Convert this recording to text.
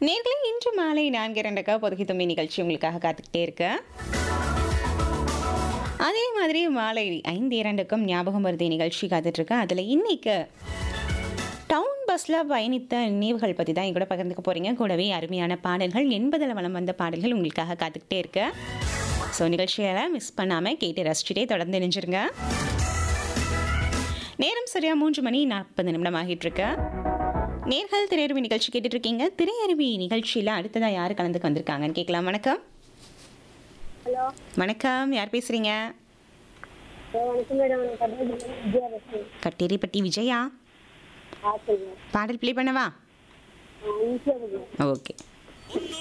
நேர்களே இன்று மாலை நான்கு இரண்டுக்கா பொதுக்கி தும்பி நிகழ்ச்சி உங்களுக்காக காத்துக்கிட்டே இருக்கு அதே மாதிரி மாலை ஐந்து இரண்டுக்கும் ஞாபகம் வருது நிகழ்ச்சி காத்துட்ருக்கு அதில் இன்னைக்கு டவுன் பஸ்ஸில் பயணித்த நினைவுகள் பற்றி தான் என் கூட பகிர்ந்துக்க போகிறீங்க கூடவே அருமையான பாடல்கள் எண்பதில் வளம் வந்த பாடல்கள் உங்களுக்காக காத்துக்கிட்டே இருக்கு ஸோ நிகழ்ச்சியை மிஸ் பண்ணாமல் கேட்டு ரசிச்சுட்டே தொடர்ந்து நினைஞ்சிருங்க நேரம் சரியா மூன்று மணி நாற்பது நிமிடம் ஆகிட்டு இருக்கு நேர்கள் திரையருவி நிகழ்ச்சி கேட்டுட்டு இருக்கீங்க திரையருவி நிகழ்ச்சியில் அடுத்ததாக யார் கலந்துக்கு வந்திருக்காங்கன்னு கேட்கலாம் வணக்கம் ஹலோ வணக்கம் யார் பேசுகிறீங்க வணக்கம் மேடம் நான் கட்டளை விஜயா பேசுகிறேன் கட்டேரிப்பட்டி விஜயா ஆ சொல்லுங்கள் பாடல் ப்ளே பண்ணவா ஈஸியாக ஓகே